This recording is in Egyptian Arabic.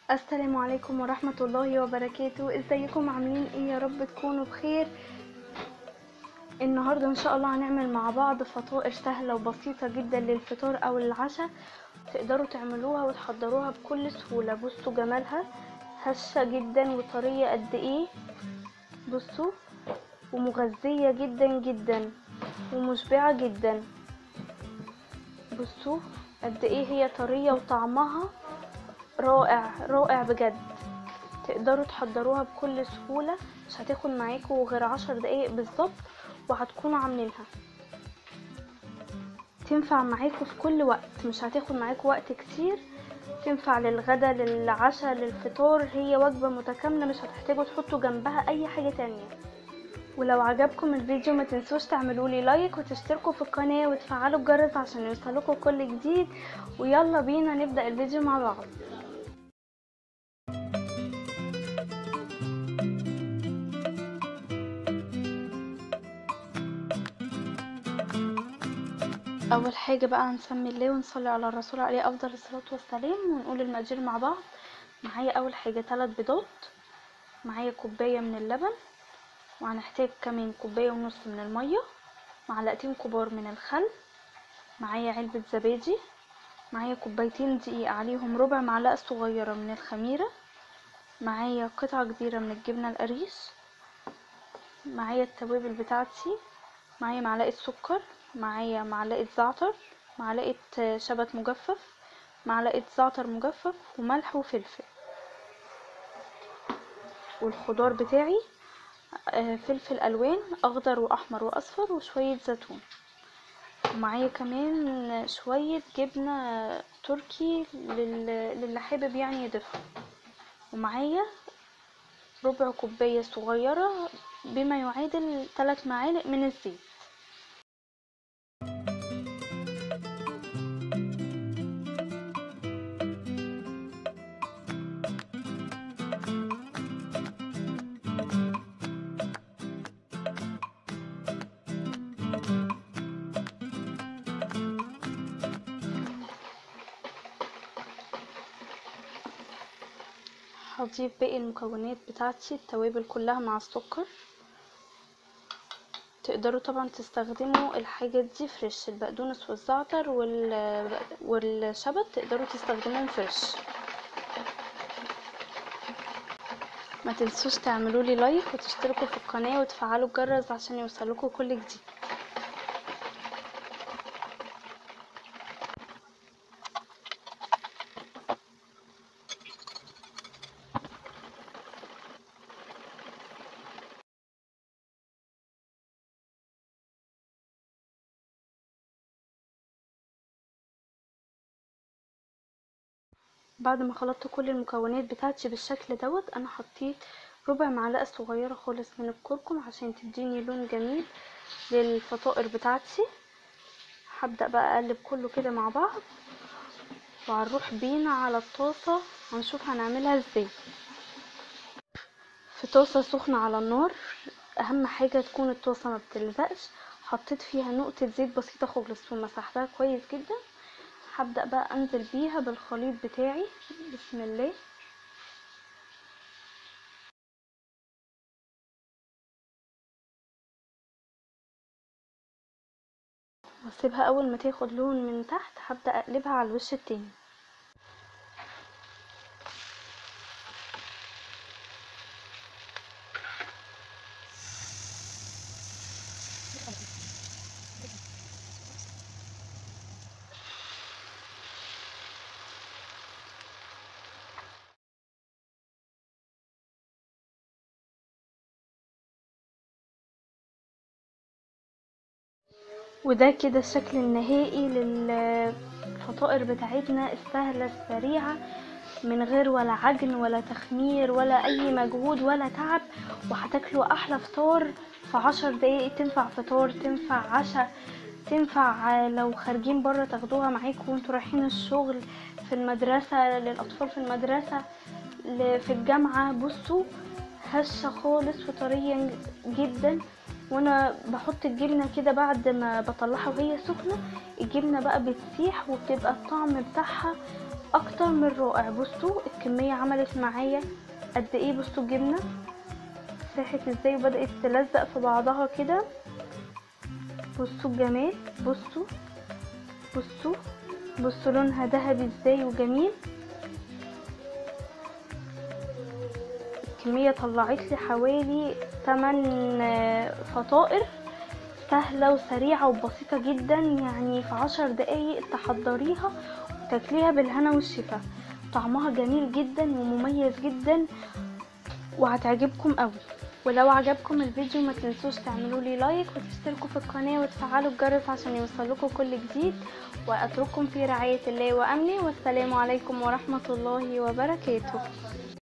السلام عليكم ورحمة الله وبركاته ازيكم عاملين ايه يا رب تكونوا بخير النهاردة ان شاء الله هنعمل مع بعض فطائر سهلة وبسيطة جدا للفطار او العشاء تقدروا تعملوها وتحضروها بكل سهولة بصوا جمالها هشة جدا وطرية قد ايه بصوا ومغذية جدا جدا ومشبعة جدا بصوا قد ايه هي طرية وطعمها رائع رائع بجد تقدروا تحضروها بكل سهولة مش هتاخد معاكم غير عشر دقايق بالظبط وهتكونوا عاملينها تنفع معاكم في كل وقت مش هتاخد معاكم وقت كتير تنفع للغدا للعشاء للفطار هي وجبة متكاملة مش هتحتاجوا تحطوا جنبها اي حاجة تانية ولو عجبكم الفيديو ما تنسوش تعملوا لي لايك وتشتركوا في القناة وتفعلوا الجرس عشان يوصلكوا كل جديد ويلا بينا نبدأ الفيديو مع بعض اول حاجه بقى هنسمي الله ونصلي على الرسول عليه افضل الصلاه والسلام ونقول المقادير مع بعض معايا اول حاجه ثلاث بيضات معايا كوبايه من اللبن وهنحتاج كمان كوبايه ونص من الميه معلقتين كبار من الخل معايا علبه زبادي معايا كوبايتين دقيق عليهم ربع معلقه صغيره من الخميره معايا قطعه كبيره من الجبنه القريش معايا التوابل بتاعتي معايا معلقه سكر معايا معلقه زعتر معلقه شبت مجفف معلقه زعتر مجفف وملح وفلفل والخضار بتاعي فلفل الوان اخضر واحمر واصفر وشويه زيتون ومعايا كمان شويه جبنه تركي للي حابب يعني يضيفها ومعايا ربع كوبايه صغيره بما يعادل 3 معالق من الزيت هضيف باقي المكونات بتاعتي التوابل كلها مع السكر تقدروا طبعا تستخدموا الحاجات دي فريش البقدونس والزعتر وال... والشبت تقدروا تستخدموهم فريش ما تنسوش تعملوا لي لايك وتشتركوا في القناه وتفعلوا الجرس عشان يوصلكوا كل جديد بعد ما خلطت كل المكونات بتاعتي بالشكل دوت انا حطيت ربع معلقه صغيره خالص من الكركم عشان تديني لون جميل للفطائر بتاعتي هبدا بقى اقلب كله كده مع بعض وهنروح بينا على الطاسه هنشوف هنعملها ازاي في طاسه سخنه على النار اهم حاجه تكون الطاسه ما بتلزقش حطيت فيها نقطه زيت بسيطه خالص ومسحتها كويس جدا هبدأ بقى انزل بيها بالخليط بتاعي بسم الله واسيبها اول ما تاخد لون من تحت هبدأ اقلبها على الوش التاني وده كده الشكل النهائي للفطائر بتاعتنا السهلة السريعة من غير ولا عجن ولا تخمير ولا اي مجهود ولا تعب وهتاكلوا احلى فطار في عشر دقايق تنفع فطار تنفع عشاء تنفع لو خارجين بره تاخدوها معاكم وانتوا رايحين الشغل في المدرسة للاطفال في المدرسة في الجامعة بصوا هشة خالص وطرية جدا وانا بحط الجبنه كده بعد ما بطلعها وهي سخنه الجبنه بقى بتسيح وبتبقى الطعم بتاعها اكتر من رائع بصوا الكميه عملت معايا قد ايه بصوا الجبنه ساحت ازاي وبدات تلزق في بعضها كده بصوا الجمال بصوا بصوا بصوا لونها ذهبي ازاي وجميل الكمية طلعت لي حوالي 8 فطائر سهلة وسريعة وبسيطة جدا يعني في عشر دقايق تحضريها وتاكليها بالهنا والشفا طعمها جميل جدا ومميز جدا وهتعجبكم قوي ولو عجبكم الفيديو ما تنسوش تعملوا لي لايك وتشتركوا في القناة وتفعلوا الجرس عشان يوصلكم كل جديد واترككم في رعاية الله وامنه والسلام عليكم ورحمة الله وبركاته